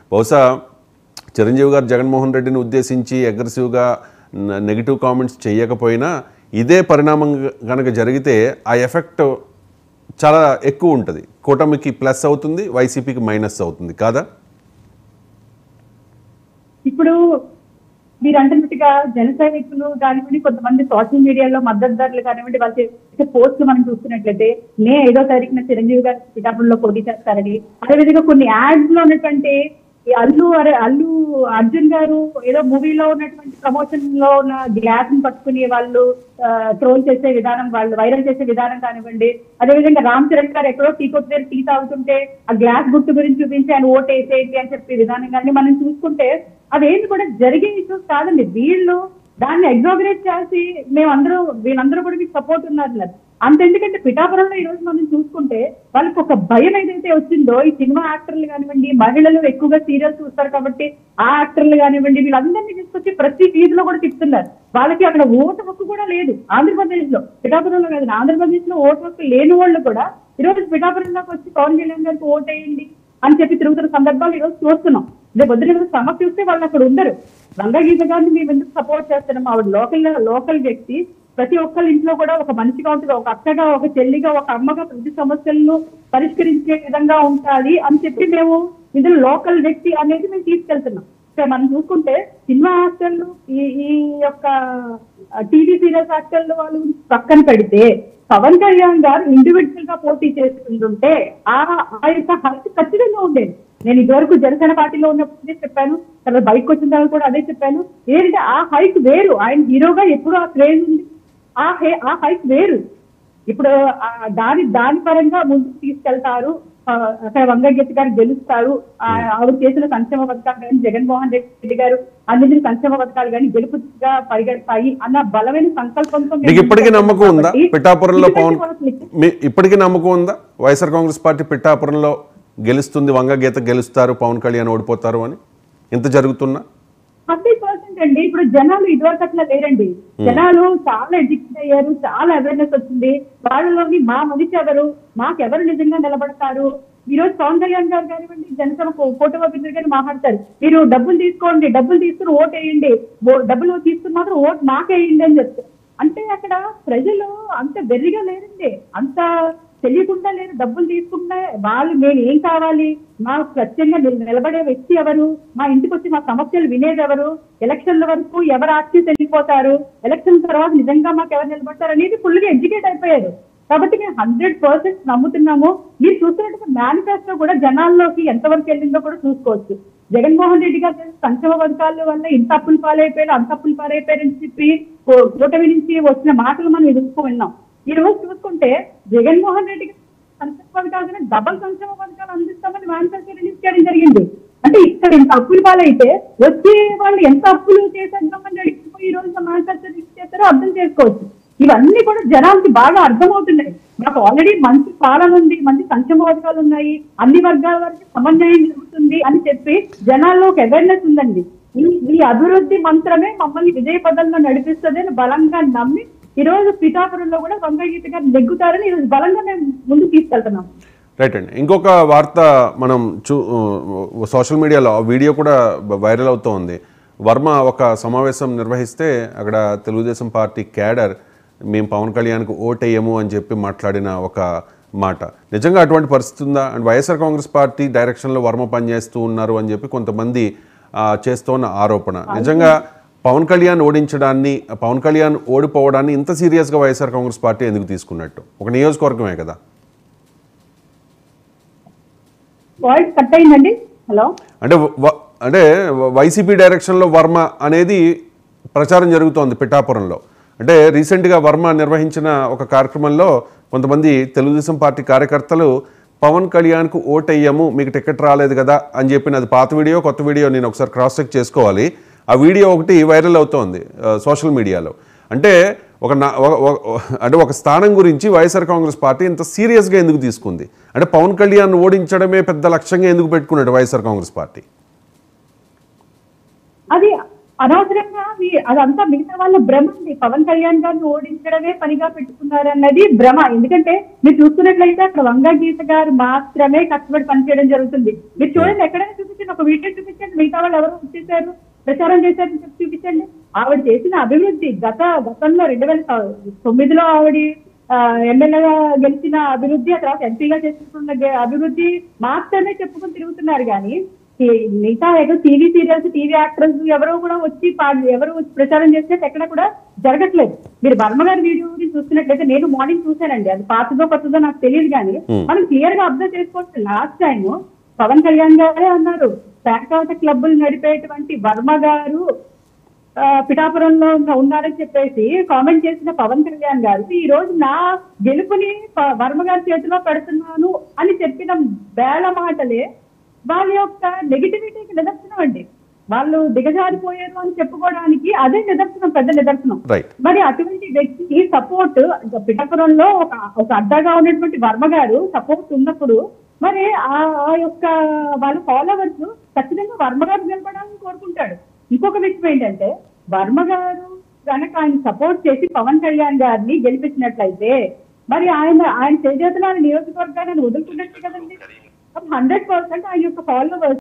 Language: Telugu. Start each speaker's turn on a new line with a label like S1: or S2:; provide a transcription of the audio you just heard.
S1: బహుశా చిరంజీవి గారు జగన్మోహన్ రెడ్డిని ఉద్దేశించి అగ్రెసివ్గా నెగిటివ్ కామెంట్స్ చేయకపోయినా ఇదే పరిణామం కనుక జరిగితే ఆ ఎఫెక్ట్ చాలా ఎక్కువ ఉంటుంది కూటమికి ప్లస్ అవుతుంది వైసీపీకి మైనస్ అవుతుంది కాదా
S2: ఇప్పుడు మీరు అంటున్నట్టుగా జన సైనికులు కానివ్వండి కొంతమంది సోషల్ మీడియాలో మద్దతుదారులు కానివ్వండి వాళ్ళు చేసే పోస్టులు మనం చూస్తున్నట్లయితే మే ఐదో తారీఖున చిరంజీవి గారు పిఠాపురంలో పోటీ చేస్తారని అదేవిధంగా కొన్ని యాడ్స్ లో ఉన్నటువంటి ఈ అల్లు అరే అల్లు అర్జున్ గారు ఏదో మూవీలో ఉన్నటువంటి ప్రమోషన్ లో ఉన్న గ్లాస్ ని పట్టుకుని వాళ్ళు ట్రోల్ చేసే విధానం వాళ్ళు వైరల్ చేసే విధానం కానివ్వండి అదేవిధంగా రామ్ చరణ్ గారు ఎక్కడో టీ కొట్టు దగ్గర టీ తాగుతుంటే ఆ గ్లాస్ గుర్తు గురించి చూపించి ఆయన ఓటు వేసేయండి అని చెప్పే విధానం కానీ మనం చూసుకుంటే అదేంటి కూడా జరిగే ఇష్యూస్ కాదండి వీళ్ళు దాన్ని ఎగ్జాగరేట్ చేసి మేమందరూ వీళ్ళందరూ కూడా మీకు సపోర్ట్ ఉన్నారు అంత ఎందుకంటే పిఠాపురంలో ఈ రోజు మనం చూసుకుంటే వాళ్ళకి ఒక భయం ఏదైతే వచ్చిందో ఈ సినిమా యాక్టర్లు కానివ్వండి మహిళలు ఎక్కువగా సీరియల్స్ చూస్తారు కాబట్టి ఆ యాక్టర్లు కానివ్వండి వీళ్ళందరినీ తీసుకొచ్చి ప్రతి వీధిలో కూడా తిప్పుతున్నారు వాళ్ళకి అక్కడ ఓటు హక్కు కూడా లేదు ఆంధ్రప్రదేశ్ లో పిఠాపురంలో కాదు ఆంధ్రప్రదేశ్ లో ఓటు హక్కు లేని వాళ్ళు కూడా ఈ రోజు పిఠాపురంలోకి వచ్చి పవన్ కళ్యాణ్ గారికి ఓటు వేయండి అని చెప్పి తిరుగుతున్న సందర్భాలు ఈ రోజు చూస్తున్నాం రేపు పొద్దున ఏదైనా సమస్య చూస్తే వాళ్ళు అక్కడ ఉండరు రంగగీత గారిని మేము ఎందుకు సపోర్ట్ చేస్తున్నాం ఆవిడ లోకల్ లోకల్ వ్యక్తి ప్రతి ఒక్కరి ఇంట్లో కూడా ఒక మనిషిగా ఉంటుంది ఒక అక్కగా ఒక చెల్లిగా ఒక అమ్మగా ప్రతి సమస్యలను పరిష్కరించే విధంగా ఉండాలి అని చెప్పి మేము ఇందులో లోకల్ వ్యక్తి అనేది మేము తీసుకెళ్తున్నాం సో మనం చూసుకుంటే సినిమా యాక్టర్లు ఈ ఈ యొక్క టీవీ సీరియల్స్ యాక్టర్లు వాళ్ళు పక్కన పెడితే పవన్ కళ్యాణ్ గారు ఇండివిజువల్ గా పోటీ చేస్తుంటే ఆ ఆ యొక్క హక్కు ఖచ్చితంగా ఉండేది నేను ఇదివరకు జనసేన పార్టీలో ఉన్నప్పుడు ఇదే చెప్పాను తర్వాత బయటకు వచ్చిన తర్వాత కూడా అదే చెప్పాను ఏంటంటే ఆ హైక్ వేరు ఆయన హీరోగా ఎప్పుడు ఆ క్రేజ్ ఉంది ఆ హే ఆ హైక్ వేరు ఇప్పుడు ఆ దాని దాని పరంగా ముందుకు తీసుకెళ్తారు ఆ, అక్కడ వంగగీత గారు గెలుస్తారు ఆ, ఆవిడ చేసిన సంక్షేమ పథకాలు కానీ జగన్మోహన్ రెడ్డి గారు అందించిన సంక్షేమ పథకాలు కానీ గెలుపుగా పరిగెడతాయి అన్న బలమైన సంకల్పంతో మేము
S1: మీకు ఇప్పటికీ
S2: ముందుకు
S1: నమ్మకం ఉందా
S2: కాబట్టి
S1: పిఠాపురంలో
S2: ఇటువంటి
S1: పవన్
S2: వాళ్ళకి
S1: మీ ఇప్పటికీ నమ్మకం ఉందా వైఎస్ఆర్ కాంగ్రెస్ పార్టీ పిఠాపురంలో గెలుస్తుంది వంగగీత గెలుస్తారు పవన్ కళ్యాణ్ ఓడిపోతారు అని ఇంత జరుగుతున్నా
S2: హండ్రెడ్ పర్సెంట్ అండి ఇప్పుడు జనాలు ఇదివరకు అట్లా లేరండి జనాలు చాలా ఎడ్యుకేట్ అయ్యారు చాలా అవేర్నెస్ వచ్చింది వాళ్ళలోని మా మనిషి ఎవరు మాకెవరు నిజంగా నిలబడతారు ఈ రోజు పవన్ కళ్యాణ్ గారు కానివ్వండి జనసేన ఫోటో అభ్యర్థి గారు మాట్లాడతారు మీరు డబ్బులు తీసుకోండి డబ్బులు తీసుకుని ఓటు వేయండి ఓ- డబ్బులు తీసుకుని మాత్రం ఓటు మాకేయండి అని చెప్తారు అంటే అక్కడ ప్రజలు అంత వెర్రిగా లేరండి అంత తెలియకుండా లేరు డబ్బులు తీసుకుంటే వాళ్ళు మేము ఏం కావాలి మా ప్రత్యేకంగా నిల- నిలబడే వ్యక్తి ఎవరు మా ఇంటికి వచ్చి మా సమస్యలు వినేది ఎవరు ఎలక్షన్ల వరకు ఎవరు యాక్టివ్ వెళ్ళిపోతారు ఎలక్షన్ తర్వాత నిజంగా మాకు ఎవరు నిలబడతారు అనేది ఫుల్ గా ఎడ్యుకేట్ అయిపోయారు కాబట్టి మేము హండ్రెడ్ పర్సెంట్ నమ్ముతున్నాము మీరు చూస్తున్నట్టు మేనిఫెస్టో కూడా జనాల్లోకి ఎంతవరకు వెళ్ళిందో కూడా చూసుకోవచ్చు జగన్మోహన్ రెడ్డి గారు చేసిన సంక్షేమ పథకాల వల్ల ఇంత అప్పులు పాలైపోయారు అంత అప్పులు పాలైపోయారని చెప్పి కూ- కూటమి నుంచి వచ్చిన మాటలు మనం ఎదుర్కొ విన్నాం ఈ రోజు చూసుకుంటే జగన్మోహన్ రెడ్డి గారు సంక్షేమ పథకాలు డబల్ సంక్షేమ పథకాలు అందిస్తామని మేనిఫెస్టో రిలీజ్ చేయడం జరిగింది అంటే ఇక్కడ ఇంత అప్పులు పాలైతే వచ్చే వాళ్ళు ఎంత అప్పులు చేసేద్దామని అడిగిపోయి ఈ రోజు మేనిఫెస్టో రిలీజ్ చేస్తారో అర్థం చేసుకోవచ్చు ఇవన్నీ కూడా జనాలకి బాగా అర్థమవుతున్నాయి మాకు ఆల్రెడీ మంచి పాలన ఉంది మంచి సంక్షేమ పథకాలు ఉన్నాయి అన్ని వర్గాల వారికి సమన్వయం జరుగుతుంది అని చెప్పి జనాల్లో ఒక అవేర్నెస్ ఉందండి ఈ ఈ అభివృద్ధి మంత్రమే మమ్మల్ని విజయ పదంలో నడిపిస్తుంది అని బలంగా నమ్మి ఈ రోజు పిఠాపురంలో కూడా వంగగీత గారు నెగ్గుతారని ఈ రోజు బలంగా మేము ముందుకు తీసుకెళ్తున్నాం
S1: రైట్ అండి ఇంకొక వార్త మనం చూ సోషల్ మీడియాలో ఆ వీడియో కూడా వైరల్ అవుతూ ఉంది వర్మ ఒక సమావేశం నిర్వహిస్తే అక్కడ తెలుగుదేశం పార్టీ క్యాడర్ మేము పవన్ కళ్యాణ్కు ఓటేయము అని చెప్పి మాట్లాడిన ఒక మాట నిజంగా అటువంటి పరిస్థితి ఉందా అండ్ వైఎస్ఆర్ కాంగ్రెస్ పార్టీ డైరెక్షన్లో వర్మ పనిచేస్తూ ఉన్నారు అని చెప్పి కొంతమంది ఆ, చేస్తోన్న ఆరోపణ నిజంగా పవన్ కళ్యాణ్ ఓడించడాన్ని పవన్ కళ్యాణ్ ఓడిపోవడాన్ని ఇంత సీరియస్గా వైఎస్ఆర్ కాంగ్రెస్ పార్టీ ఎందుకు తీసుకున్నట్టు ఒక నియోజకవర్గమే కదా
S2: వాయిస్ కట్ అయిందండి హలో
S1: అంటే వ- అంటే వైసీపీ డైరెక్షన్లో వర్మ అనేది ప్రచారం జరుగుతోంది పిఠాపురంలో అంటే రీసెంట్గా వర్మ నిర్వహించిన ఒక కార్యక్రమంలో కొంతమంది తెలుగుదేశం పార్టీ కార్యకర్తలు పవన్ కళ్యాణ్కు ఓటెయ్యము మీకు టికెట్ రాలేదు కదా అని చెప్పిన అది పాత వీడియో కొత్త వీడియో నేను ఒకసారి క్రాస్ చెక్ చేసుకోవాలి ఆ వీడియో ఒకటి వైరల్ అవుతోంది ఆ, సోషల్ మీడియాలో అంటే ఒక నా ఒక- ఒక- అంటే ఒక స్థానం గురించి వైఎస్ఆర్ కాంగ్రెస్ పార్టీ ఇంత సీరియస్గా ఎందుకు తీసుకుంది అంటే పవన్ కళ్యాణ్ ఓడించడమే పెద్ద లక్ష్యంగా ఎందుకు పెట్టుకున్నాడు వైఎస్ఆర్ కాంగ్రెస్ పార్టీ
S2: అది అనవసరంగా మీ- అదంతా మిగతా వాళ్ళ భ్రమ అండి పవన్ కళ్యాణ్ గారిని ఓడించడమే పనిగా పెట్టుకున్నారన్నది భ్రమ ఎందుకంటే మీరు చూస్తున్నట్లయితే అక్కడ వంగ గీత గారు మాత్రమే కష్టపడి పనిచేయడం జరుగుతుంది మీరు చూడండి ఎక్కడైనా చూపించండి ఒక వీడియో చూపించండి మిగతా వాళ్ళు ఎవరు చేశారు ప్రచారం చేశారని చెప్పి చూపించండి ఆవిడ చేసిన అభివృద్ధి గత గతంలో రెండు వేల తొమ్మిదిలో ఆవిడ ఆ, ఎమ్మెల్యేగా గెలిచిన అభివృద్ధి ఆ తర్వాత ఎంపీగా చేసుకున్న గె- అభివృద్ధి మాత్రమే చెప్పుకొని తిరుగుతున్నారు కానీ ఈ మిగతా ఏదో టీవీ సీరియల్స్ టీవీ యాక్టర్స్ ఎవరో కూడా వచ్చి పా- ఎవరు వచ్చి ప్రచారం చేసినట్టు ఎక్కడ కూడా జరగట్లేదు మీరు వర్మ గారి వీడియో గురించి చూస్తున్నట్లయితే నేను మార్నింగ్ చూశానండి అది పాతదో కొత్తదో నాకు తెలియదు కానీ
S1: Hmm.
S2: మనం క్లియర్ గా అబ్జర్వ్ చేసుకోవచ్చు లాస్ట్ టైం పవన్ కళ్యాణ్ గారే అన్నారు పేకాట క్లబ్బులు నడిపేటువంటి వర్మ గారు ఆ, పిఠాపురంలో ఉన్న- ఉన్నారని చెప్పేసి కామెంట్ చేసిన పవన్ కళ్యాణ్ గారు ఈ రోజు నా గెలుపుని ప- వర్మ గారి చేతిలో పెడుతున్నాను అని చెప్పిన వేల మాటలే వాళ్ళ యొక్క నెగిటివిటీకి నిదర్శనం అండి వాళ్ళు దిగజారిపోయారు అని చెప్పుకోవడానికి అదే నిదర్శనం పెద్ద నిదర్శనం
S1: రైట్
S2: మరి అటువంటి వ్యక్తికి సపోర్ట్ పిఠాపురంలో ఒక ఒక అడ్డాగా ఉన్నటువంటి వర్మ గారు సపోర్ట్ ఉన్నప్పుడు మరి ఆ ఆ యొక్క వాళ్ళ ఫాలోవర్స్ ఖచ్చితంగా వర్మ గారు నిలబడాలని కోరుకుంటాడు ఇంకొక విషయం ఏంటంటే వర్మ గారు కనుక ఆయన సపోర్ట్ చేసి పవన్ కళ్యాణ్ గారిని గెలిపించినట్లయితే మరి ఆయన ఆయన చేజేతుల నియోజకవర్గాన్ని వదులుకున్నట్టు కదండి హండ్రెడ్ పర్సెంట్ ఆయన యొక్క ఫాలోవర్స్